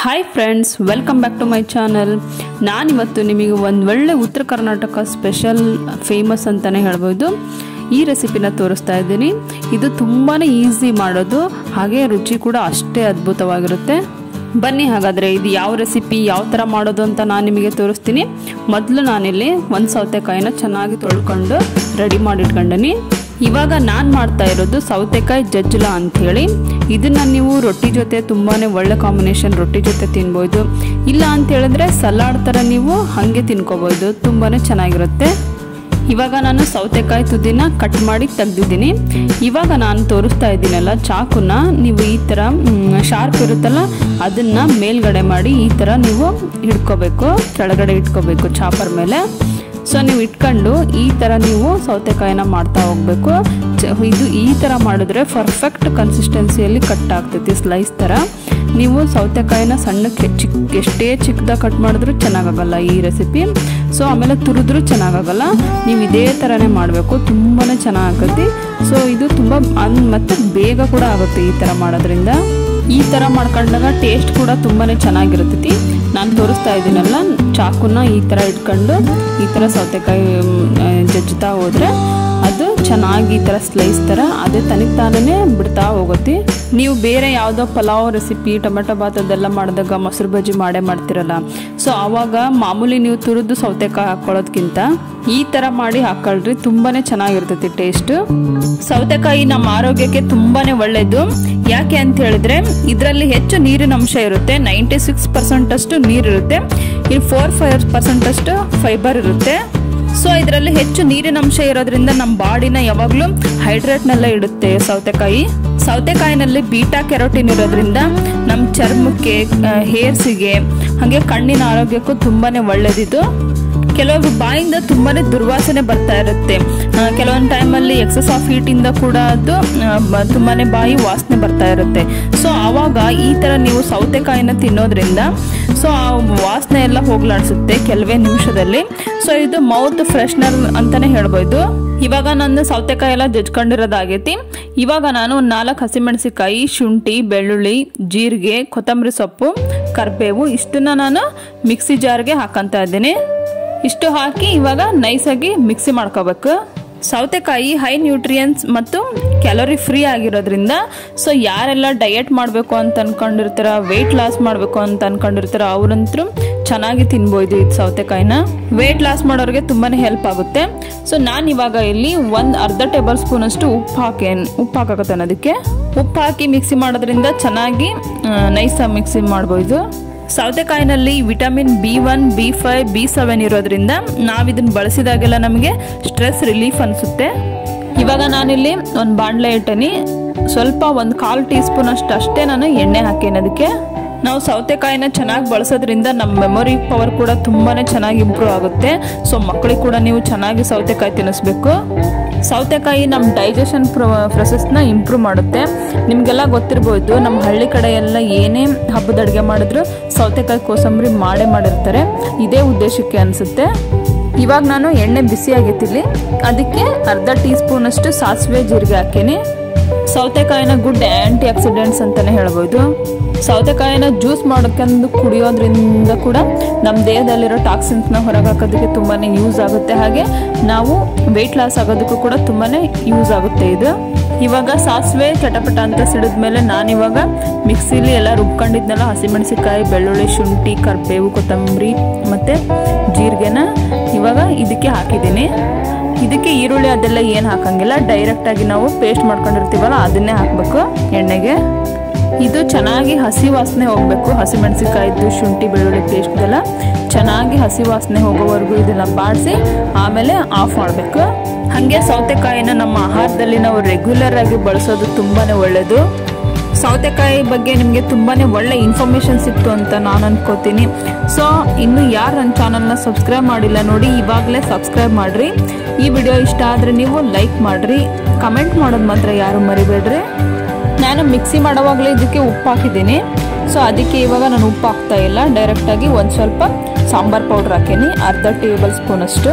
hi friends welcome back to my channel ನಾನಿವತ್ತು ನಿಮಗೆ ಒಂದು ಒಳ್ಳೆ ಉತ್ತರ ಕರ್ನಾಟಕ ಸ್ಪೆಷಲ್ ಫೇಮಸ್ ಅಂತಲೇ ಹೇಳ್ಬೋದು ಈ ರೆಸಿಪಿನ ತೋರಿಸ್ತಾ ಇದ್ದೀನಿ ಇದು ತುಂಬಾ ಈಸಿ ಮಾಡೋದು ಹಾಗೆ ರುಚಿ ಕೂಡ ಅಷ್ಟೇ ಅದ್ಭುತವಾಗಿರುತ್ತೆ ಬನ್ನಿ ಹಾಗಾದರೆ ಇದು ಯಾವ ರೆಸಿಪಿ ಯಾವ ಥರ ಮಾಡೋದು ಅಂತ ನಾನು ನಿಮಗೆ ತೋರಿಸ್ತೀನಿ ಮೊದಲು ನಾನಿಲ್ಲಿ ಒಂದು ಸೌತೆಕಾಯಿನ ಚೆನ್ನಾಗಿ ತೊಳ್ಕೊಂಡು ರೆಡಿ ಮಾಡಿಟ್ಕೊಂಡೀನಿ ಇವಾಗ ನಾನು ಮಾಡ್ತಾ ಇರೋದು ಸೌತೆಕಾಯಿ ಜಜ್ಜುಲ ಅಂಥೇಳಿ ಇದನ್ನ ನೀವು ರೊಟ್ಟಿ ಜೊತೆ ತುಂಬಾ ಒಳ್ಳೆ ಕಾಂಬಿನೇಷನ್ ರೊಟ್ಟಿ ಜೊತೆ ತಿನ್ಬೋದು ಇಲ್ಲ ಅಂತ ಹೇಳಿದ್ರೆ ಸಲಾಡ್ ಥರ ನೀವು ಹಾಗೆ ತಿನ್ಕೋಬೋದು ತುಂಬಾ ಚೆನ್ನಾಗಿರುತ್ತೆ ಇವಾಗ ನಾನು ಸೌತೆಕಾಯಿ ತುದಿನ ಕಟ್ ಮಾಡಿ ತೆಗ್ದಿದ್ದೀನಿ ಇವಾಗ ನಾನು ತೋರಿಸ್ತಾ ಇದ್ದೀನಲ್ಲ ಚಾಕುನ ನೀವು ಈ ಥರ ಶಾರ್ಪ್ ಇರುತ್ತಲ್ಲ ಅದನ್ನು ಮೇಲ್ಗಡೆ ಮಾಡಿ ಈ ಥರ ನೀವು ಹಿಡ್ಕೋಬೇಕು ಕೆಳಗಡೆ ಇಟ್ಕೋಬೇಕು ಚಾಪರ್ ಮೇಲೆ ಸೊ ನೀವು ಇಟ್ಕೊಂಡು ಈ ಥರ ನೀವು ಸೌತೆಕಾಯಿನ ಮಾಡ್ತಾ ಹೋಗಬೇಕು ಇದು ಈ ಥರ ಮಾಡಿದ್ರೆ ಪರ್ಫೆಕ್ಟ್ ಕನ್ಸಿಸ್ಟೆನ್ಸಿಯಲ್ಲಿ ಕಟ್ ಆಗ್ತೈತಿ ಸ್ಲೈಸ್ ಥರ ನೀವು ಸೌತೆಕಾಯಿನ ಸಣ್ಣಕ್ಕೆ ಚಿಕ್ಕ ಎಷ್ಟೇ ಚಿಕ್ಕದಾಗಿ ಕಟ್ ಮಾಡಿದ್ರೂ ಚೆನ್ನಾಗಾಗಲ್ಲ ಈ ರೆಸಿಪಿ ಸೊ ಆಮೇಲೆ ತುರಿದ್ರೂ ಚೆನ್ನಾಗಾಗಲ್ಲ ನೀವು ಇದೇ ಥರನೇ ಮಾಡಬೇಕು ತುಂಬಾ ಚೆನ್ನಾಗತ್ತೆ ಸೊ ಇದು ತುಂಬ ಅನ್ ಮತ್ತು ಬೇಗ ಕೂಡ ಆಗುತ್ತೆ ಈ ಥರ ಮಾಡೋದ್ರಿಂದ ಈ ಥರ ಮಾಡ್ಕೊಂಡಾಗ ಟೇಸ್ಟ್ ಕೂಡ ತುಂಬಾ ಚೆನ್ನಾಗಿರ್ತೈತಿ ನಾನು ತೋರಿಸ್ತಾ ಇದ್ದೀನಲ್ಲ ಚಾಕುನ ಈ ಥರ ಇಟ್ಕೊಂಡು ಈ ಥರ ಸೌತೆಕಾಯಿ ಜಜ್ಜುತ್ತಾ ಹೋದರೆ ಅದು ಚೆನ್ನಾಗಿ ಈ ಥರ ಸ್ಲೈಸ್ ಥರ ಅದೇ ತನಿಗೆ ತಾನೇ ಬಿಡ್ತಾ ಹೋಗುತ್ತೆ ನೀವು ಬೇರೆ ಯಾವುದೋ ಪಲಾವ್ ರೆಸಿಪಿ ಟೊಮೆಟೊ ಬಾತ್ ಅದೆಲ್ಲ ಮಾಡಿದಾಗ ಮೊಸರು ಬಜ್ಜಿ ಮಾಡೇ ಮಾಡ್ತಿರಲ್ಲ ಸೊ ಆವಾಗ ಮಾಮೂಲಿ ನೀವು ತುರಿದು ಸೌತೆಕಾಯಿ ಹಾಕ್ಕೊಳ್ಳೋದ್ಕಿಂತ ಈ ಥರ ಮಾಡಿ ಹಾಕೊಳ್ರಿ ತುಂಬಾ ಚೆನ್ನಾಗಿರ್ತೈತಿ ಟೇಸ್ಟ್ ಸೌತೆಕಾಯಿ ನಮ್ಮ ಆರೋಗ್ಯಕ್ಕೆ ತುಂಬಾ ಒಳ್ಳೆಯದು ಯಾಕೆ ಅಂತ ಹೇಳಿದ್ರೆ ಇದರಲ್ಲಿ ಹೆಚ್ಚು ನೀರಿನ ಅಂಶ ಇರುತ್ತೆ ನೈಂಟಿ ಸಿಕ್ಸ್ ಪರ್ಸೆಂಟ್ ಅಷ್ಟು ನೀರಿರುತ್ತೆ ಈ ಫೋರ್ ಫೈವ್ ಪರ್ಸೆಂಟ್ ಅಷ್ಟು ಫೈಬರ್ ಇರುತ್ತೆ ಸೊ ಇದರಲ್ಲಿ ಹೆಚ್ಚು ನೀರಿನ ಅಂಶ ಇರೋದ್ರಿಂದ ನಮ್ಮ ಬಾಡಿನ ಯಾವಾಗಲೂ ಹೈಡ್ರೇಟ್ನೆಲ್ಲ ಇಡುತ್ತೆ ಸೌತೆಕಾಯಿ ಸೌತೆಕಾಯಿನಲ್ಲಿ ಬೀಟಾ ಕೆರೋಟಿನ್ ಇರೋದ್ರಿಂದ ನಮ್ಮ ಚರ್ಮಕ್ಕೆ ಹೇರ್ಸಿಗೆ ಹಾಗೆ ಕಣ್ಣಿನ ಆರೋಗ್ಯಕ್ಕೂ ತುಂಬಾ ಒಳ್ಳೆಯದಿದು ಕೆಲವರು ಬಾಯಿಂದ ತುಂಬಾನೇ ದುರ್ವಾಸನೆ ಬರ್ತಾ ಇರುತ್ತೆ ಕೆಲವೊಂದು ಟೈಮಲ್ಲಿ ಎಕ್ಸಸ್ ಆಫ್ ಹೀಟಿಂದ ಕೂಡ ಅದು ತುಂಬಾನೇ ಬಾಯಿ ವಾಸನೆ ಬರ್ತಾ ಇರುತ್ತೆ ಸೊ ಆವಾಗ ಈ ಥರ ನೀವು ಸೌತೆಕಾಯಿನ ತಿನ್ನೋದ್ರಿಂದ ಸೊ ಆ ವಾಸನೆ ಎಲ್ಲ ಹೋಗ್ಲಾಡಿಸುತ್ತೆ ಕೆಲವೇ ನಿಮಿಷದಲ್ಲಿ ಸೊ ಇದು ಮೌತ್ ಫ್ರೆಶ್ನರ್ ಅಂತಾನೆ ಹೇಳ್ಬೋದು ಇವಾಗ ನನ್ನ ಸೌತೆಕಾಯಿ ಎಲ್ಲ ಜಜ್ಕೊಂಡಿರೋದಾಗೈತಿ ಇವಾಗ ನಾನು ಒಂದು ನಾಲ್ಕು ಹಸಿಮೆಣಸಿಕಾಯಿ ಶುಂಠಿ ಬೆಳ್ಳುಳ್ಳಿ ಜೀರಿಗೆ ಕೊತ್ತಂಬರಿ ಸೊಪ್ಪು ಕರಿಬೇವು ಇಷ್ಟನ್ನ ನಾನು ಮಿಕ್ಸಿ ಜಾರ್ಗೆ ಹಾಕಂತ ಇದ್ದೀನಿ ಇಷ್ಟು ಹಾಕಿ ಇವಾಗ ನೈಸಾಗಿ ಮಿಕ್ಸಿ ಮಾಡ್ಕೋಬೇಕು ಸೌತೆಕಾಯಿ ಹೈ ನ್ಯೂಟ್ರಿಯನ್ಸ್ ಮತ್ತು ಕ್ಯಾಲೋರಿ ಫ್ರೀ ಆಗಿರೋದ್ರಿಂದ ಸೊ ಯಾರೆಲ್ಲ ಡಯಟ್ ಮಾಡಬೇಕು ಅಂತ ಅನ್ಕೊಂಡಿರ್ತಾರ ವೆಯ್ಟ್ ಲಾಸ್ ಮಾಡಬೇಕು ಅಂತ ಅನ್ಕೊಂಡಿರ್ತಾರ ಅವ್ರಂತೂ ಚೆನ್ನಾಗಿ ತಿನ್ಬೋದು ಇದು ಸೌತೆಕಾಯಿನ ವೆಯ್ಟ್ ಲಾಸ್ ಮಾಡೋರಿಗೆ ತುಂಬಾ ಹೆಲ್ಪ್ ಆಗುತ್ತೆ ಸೊ ನಾನು ಇವಾಗ ಇಲ್ಲಿ ಒಂದು ಅರ್ಧ ಟೇಬಲ್ ಸ್ಪೂನ್ ಅಷ್ಟು ಉಪ್ಪು ಹಾಕಿ ಉಪ್ಪು ಹಾಕಕತ್ತೆ ಅದಕ್ಕೆ ಉಪ್ಪು ಹಾಕಿ ಮಿಕ್ಸಿ ಮಾಡೋದ್ರಿಂದ ಚೆನ್ನಾಗಿ ನೈಸಾಗಿ ಮಿಕ್ಸಿ ಮಾಡ್ಬೋದು ಸೌತೆಕಾಯಿನಲ್ಲಿ vitamin B one B five B seven ಇರೋದ್ರಿಂದ ನಾವು ಇದನ್ನು ಬಳಸಿದಾಗೆಲ್ಲ ನಮಗೆ ಸ್ಟ್ರೆಸ್ ರಿಲೀಫ್ ಅನಿಸುತ್ತೆ ಇವಾಗ ನಾನಿಲ್ಲಿ ಒಂದು ಬಾಣಲೆ ಇಟ್ಟನಿ ಸ್ವಲ್ಪ ಒಂದು ಕಾಲು ಟೀ ಸ್ಪೂನ್ ಅಷ್ಟು ಅಷ್ಟೇ ನಾನು ಎಣ್ಣೆ ಹಾಕೇನೆ ಅದಕ್ಕೆ ನಾವು ಸೌತೆಕಾಯಿನ ಚೆನ್ನಾಗಿ ಬಳಸೋದ್ರಿಂದ ನಮ್ಮ ಮೆಮೊರಿ ಪವರ್ ಕೂಡ ತುಂಬಾ ಚೆನ್ನಾಗಿ ಇಂಪ್ರೂವ್ ಆಗುತ್ತೆ ಸೊ ಮಕ್ಕಳಿಗೆ ಕೂಡ ನೀವು ಚೆನ್ನಾಗಿ ಸೌತೆಕಾಯಿ ತಿನ್ನಿಸ್ಬೇಕು ಸೌತೆಕಾಯಿ ನಮ್ಮ ಡೈಜೆಷನ್ ಪ್ರೊಸೆಸ್ನ ಇಂಪ್ರೂವ್ ಮಾಡುತ್ತೆ ನಿಮಗೆಲ್ಲ ಗೊತ್ತಿರ್ಬೋದು ನಮ್ಮ ಹಳ್ಳಿ ಕಡೆ ಎಲ್ಲ ಏನೇ ಹಬ್ಬದ ಅಡುಗೆ ಮಾಡಿದ್ರು ಸೌತೆಕಾಯಿ ಕೋಸಂಬರಿ ಮಾಡೇ ಮಾಡಿರ್ತಾರೆ ಇದೇ ಉದ್ದೇಶಕ್ಕೆ ಅನಿಸುತ್ತೆ ಇವಾಗ ನಾನು ಎಣ್ಣೆ ಬಿಸಿ ಆಗೈತಿಲ್ಲಿ ಅದಕ್ಕೆ ಅರ್ಧ ಟೀ ಸ್ಪೂನ್ ಅಷ್ಟು ಸಾಸಿವೆ ಜೀರಿಗೆ ಹಾಕೇನಿ ಸೌತೆಕಾಯಿನ ಗುಡ್ ಆ್ಯಂಟಿ ಆಕ್ಸಿಡೆಂಟ್ಸ್ ಅಂತಲೇ ಹೇಳ್ಬೋದು ಸೌತೆಕಾಯಿನ ಜ್ಯೂಸ್ ಮಾಡ್ಕೊಂಡು ಕುಡಿಯೋದ್ರಿಂದ ಕೂಡ ನಮ್ಮ ದೇಹದಲ್ಲಿರೋ ಟಾಕ್ಸಿನ್ಸ್ನ ಹೊರಗೆ ಹಾಕೋದಕ್ಕೆ ತುಂಬಾ ಯೂಸ್ ಆಗುತ್ತೆ ಹಾಗೆ ನಾವು ವೆಯ್ಟ್ ಲಾಸ್ ಆಗೋದಕ್ಕೂ ಕೂಡ ತುಂಬಾ ಯೂಸ್ ಆಗುತ್ತೆ ಇದು ಇವಾಗ ಸಾಸಿವೆ ಚಟಪಟ ಅಂತ ಸಿಡಿದ್ಮೇಲೆ ನಾನಿವಾಗ ಮಿಕ್ಸಿಲಿ ಎಲ್ಲ ರುಬ್ಕೊಂಡಿದ್ನಲ್ಲ ಹಸಿಮೆಣಸಿಕಾಯಿ ಬೆಳ್ಳುಳ್ಳಿ ಶುಂಠಿ ಕರಿಬೇವು ಕೊತ್ತಂಬರಿ ಮತ್ತು ಜೀರಿಗೆನ ಇವಾಗ ಇದಕ್ಕೆ ಹಾಕಿದ್ದೀನಿ ಇದಕ್ಕೆ ಈರುಳ್ಳಿ ಅದೆಲ್ಲ ಏನು ಹಾಕಂಗಿಲ್ಲ ಡೈರೆಕ್ಟಾಗಿ ನಾವು ಪೇಸ್ಟ್ ಮಾಡ್ಕೊಂಡಿರ್ತೀವಲ್ಲ ಅದನ್ನೇ ಹಾಕಬೇಕು ಎಣ್ಣೆಗೆ ಇದು ಚೆನ್ನಾಗಿ ಹಸಿ ವಾಸನೆ ಹೋಗಬೇಕು ಹಸಿಮೆಣಸಿಕಾಯ್ದು ಶುಂಠಿ ಬೆಳ್ಳುಳ್ಳಿ ಪೇಸ್ಟ್ದೆಲ್ಲ ಚೆನ್ನಾಗಿ ಹಸಿ ವಾಸನೆ ಹೋಗೋವರೆಗೂ ಇದನ್ನು ಬಾಡಿಸಿ ಆಮೇಲೆ ಆಫ್ ಮಾಡಬೇಕು ಹಾಗೆ ಸೌತೆಕಾಯಿನ ನಮ್ಮ ಆಹಾರದಲ್ಲಿ ನಾವು ರೆಗ್ಯುಲರ್ ಆಗಿ ಬಳಸೋದು ತುಂಬಾ ಒಳ್ಳೆಯದು ಸೌತೆಕಾಯಿ ಬಗ್ಗೆ ನಿಮಗೆ ತುಂಬಾ ಒಳ್ಳೆ ಇನ್ಫಾರ್ಮೇಷನ್ ಸಿಕ್ತು ಅಂತ ನಾನು ಅನ್ಕೋತೀನಿ ಸೊ ಇನ್ನು ಯಾರು ನನ್ನ ಚಾನಲ್ನ ಸಬ್ಸ್ಕ್ರೈಬ್ ಮಾಡಿಲ್ಲ ನೋಡಿ ಇವಾಗಲೇ ಸಬ್ಸ್ಕ್ರೈಬ್ ಮಾಡಿರಿ ಈ ವಿಡಿಯೋ ಇಷ್ಟ ಆದರೆ ನೀವು ಲೈಕ್ ಮಾಡಿರಿ ಕಮೆಂಟ್ ಮಾಡೋದು ಮಾತ್ರ ಯಾರು ಮರಿಬೇಡ್ರಿ ನಾನು ಮಿಕ್ಸಿ ಮಾಡೋವಾಗಲೇ ಇದಕ್ಕೆ ಉಪ್ಪು ಹಾಕಿದ್ದೀನಿ ಸೊ ಅದಕ್ಕೆ ಇವಾಗ ನಾನು ಉಪ್ಪು ಹಾಕ್ತಾ ಇಲ್ಲ ಡೈರೆಕ್ಟಾಗಿ ಒಂದು ಸ್ವಲ್ಪ ಸಾಂಬಾರ್ ಪೌಡ್ರ್ ಹಾಕೀನಿ ಅರ್ಧ ಟೇಬಲ್ ಸ್ಪೂನಷ್ಟು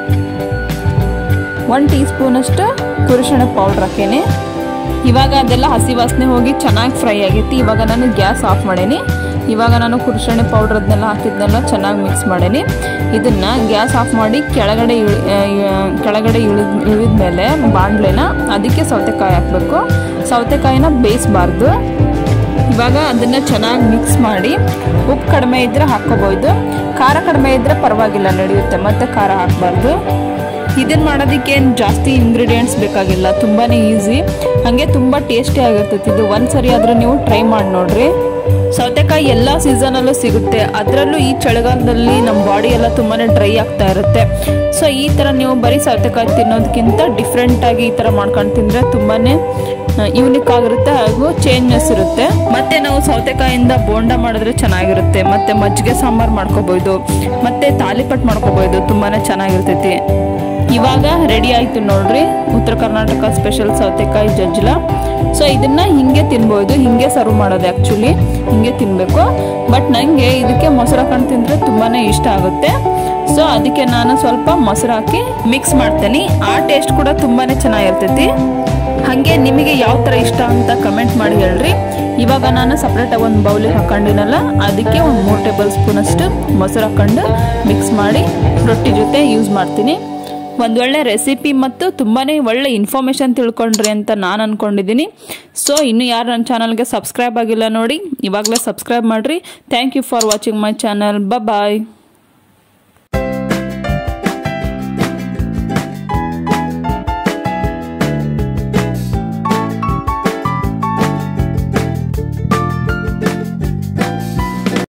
ಒನ್ ಟೀ ಸ್ಪೂನಷ್ಟು ಪುರುಷಣ ಪೌಡ್ರ್ ಹಾಕೇನಿ ಇವಾಗ ಅದೆಲ್ಲ ಹಸಿ ವಾಸನೆ ಹೋಗಿ ಚೆನ್ನಾಗಿ ಫ್ರೈ ಆಗೈತಿ ಇವಾಗ ನಾನು ಗ್ಯಾಸ್ ಆಫ್ ಮಾಡೀನಿ ಇವಾಗ ನಾನು ಕುರ್ಷಣೆ ಪೌಡ್ರ್ ಅದನ್ನೆಲ್ಲ ಹಾಕಿದ್ನೆಲ್ಲ ಚೆನ್ನಾಗಿ ಮಿಕ್ಸ್ ಮಾಡೀನಿ ಇದನ್ನು ಗ್ಯಾಸ್ ಆಫ್ ಮಾಡಿ ಕೆಳಗಡೆ ಇಳಿ ಆ, ಆ, ಕೆಳಗಡೆ ಇಳಿದ ಇಳಿದ ಮೇಲೆ ಬಾಣಲೆನ ಅದಕ್ಕೆ ಸೌತೆಕಾಯಿ ಹಾಕಬೇಕು ಸೌತೆಕಾಯಿನ ಬೇಯಿಸಬಾರ್ದು ಇವಾಗ ಅದನ್ನು ಚೆನ್ನಾಗಿ ಮಿಕ್ಸ್ ಮಾಡಿ ಉಪ್ಪು ಕಡಿಮೆ ಇದ್ದರೆ ಹಾಕ್ಕೋಬೋದು ಖಾರ ಕಡಿಮೆ ಇದ್ದರೆ ಪರವಾಗಿಲ್ಲ ನಡೆಯುತ್ತೆ ಮತ್ತೆ ಖಾರ ಹಾಕಬಾರ್ದು ಇದನ್ನು ಮಾಡೋದಕ್ಕೆ ಏನು ಜಾಸ್ತಿ ಇಂಗ್ರೀಡಿಯೆಂಟ್ಸ್ ಬೇಕಾಗಿಲ್ಲ ತುಂಬಾ ಈಸಿ ಹಾಗೆ ತುಂಬ ಟೇಸ್ಟಿ ಆಗಿರ್ತೈತಿ ಇದು ಒಂದು ಸರಿ ಆದರೂ ನೀವು ಟ್ರೈ ಮಾಡಿ ನೋಡ್ರಿ ಸೌತೆಕಾಯಿ ಎಲ್ಲ ಸೀಸನಲ್ಲೂ ಸಿಗುತ್ತೆ ಅದರಲ್ಲೂ ಈ ಚಳಿಗಾಲದಲ್ಲಿ ನಮ್ಮ ಬಾಡಿ ಎಲ್ಲ ತುಂಬಾ ಡ್ರೈ ಆಗ್ತಾ ಇರುತ್ತೆ ಸೊ ಈ ಥರ ನೀವು ಬರೀ ಸೌತೆಕಾಯಿ ತಿನ್ನೋದಕ್ಕಿಂತ ಡಿಫ್ರೆಂಟಾಗಿ ಈ ಥರ ಮಾಡ್ಕೊಂಡು ತಿಂದರೆ ತುಂಬಾ ಯೂನಿಕ್ ಆಗಿರುತ್ತೆ ಹಾಗೂ ಚೇಂಜ್ನೆಸ್ ಇರುತ್ತೆ ಮತ್ತೆ ನಾವು ಸೌತೆಕಾಯಿಂದ ಬೋಂಡ ಮಾಡಿದ್ರೆ ಚೆನ್ನಾಗಿರುತ್ತೆ ಮತ್ತೆ ಮಜ್ಜಿಗೆ ಸಾಂಬಾರ್ ಮಾಡ್ಕೋಬಹುದು ಮತ್ತೆ ತಾಲಿಪಟ್ ಮಾಡ್ಕೋಬಹುದು ತುಂಬಾನೇ ಚೆನ್ನಾಗಿರ್ತೈತಿ ಇವಾಗ ರೆಡಿ ಆಯ್ತು ನೋಡ್ರಿ ಉತ್ತರ ಕರ್ನಾಟಕ ಸ್ಪೆಷಲ್ ಸೌತೆಕಾಯಿ ಜಜ್ಲ ಸೊ ಇದನ್ನ ಹಿಂಗೆ ತಿನ್ಬೋದು ಹಿಂಗೆ ಸರ್ವ್ ಮಾಡೋದು ಆ್ಯಕ್ಚುಲಿ ಹಿಂಗೆ ತಿನ್ನಬೇಕು ಬಟ್ ನನಗೆ ಇದಕ್ಕೆ ಮೊಸರು ಹಾಕೊಂಡು ತಿಂದರೆ ತುಂಬಾ ಇಷ್ಟ ಆಗುತ್ತೆ ಸೊ ಅದಕ್ಕೆ ನಾನು ಸ್ವಲ್ಪ ಮೊಸರು ಹಾಕಿ ಮಿಕ್ಸ್ ಮಾಡ್ತೀನಿ ಆ ಟೇಸ್ಟ್ ಕೂಡ ತುಂಬಾ ಚೆನ್ನಾಗಿರ್ತೈತಿ ಹಾಗೆ ನಿಮಗೆ ಯಾವ ಥರ ಇಷ್ಟ ಅಂತ ಕಮೆಂಟ್ ಮಾಡಿ ಹೇಳ್ರಿ ಇವಾಗ ನಾನು ಸಪ್ರೇಟಾಗಿ ಒಂದು ಬೌಲಿಗೆ ಹಾಕೊಂಡಿನಲ್ಲ ಅದಕ್ಕೆ ಒಂದು ಮೂರು ಟೇಬಲ್ ಸ್ಪೂನಷ್ಟು ಮೊಸರು ಹಾಕೊಂಡು ಮಿಕ್ಸ್ ಮಾಡಿ ರೊಟ್ಟಿ ಜೊತೆ ಯೂಸ್ ಮಾಡ್ತೀನಿ ಒಂದು ಒಳ್ಳೆ ರೆಸಿಪಿ ಮತ್ತು ತುಂಬಾ ಒಳ್ಳೆ ಇನ್ಫಾರ್ಮೇಷನ್ ತಿಳ್ಕೊಂಡ್ರಿ ಅಂತ ನಾನು ಅಂದ್ಕೊಂಡಿದ್ದೀನಿ ಸೊ ಇನ್ನು ಯಾರು ನನ್ನ ಚಾನಲ್ಗೆ ಸಬ್ಸ್ಕ್ರೈಬ್ ಆಗಿಲ್ಲ ನೋಡಿ ಇವಾಗಲೇ ಸಬ್ಸ್ಕ್ರೈಬ್ ಮಾಡಿರಿ thank you for watching my channel bye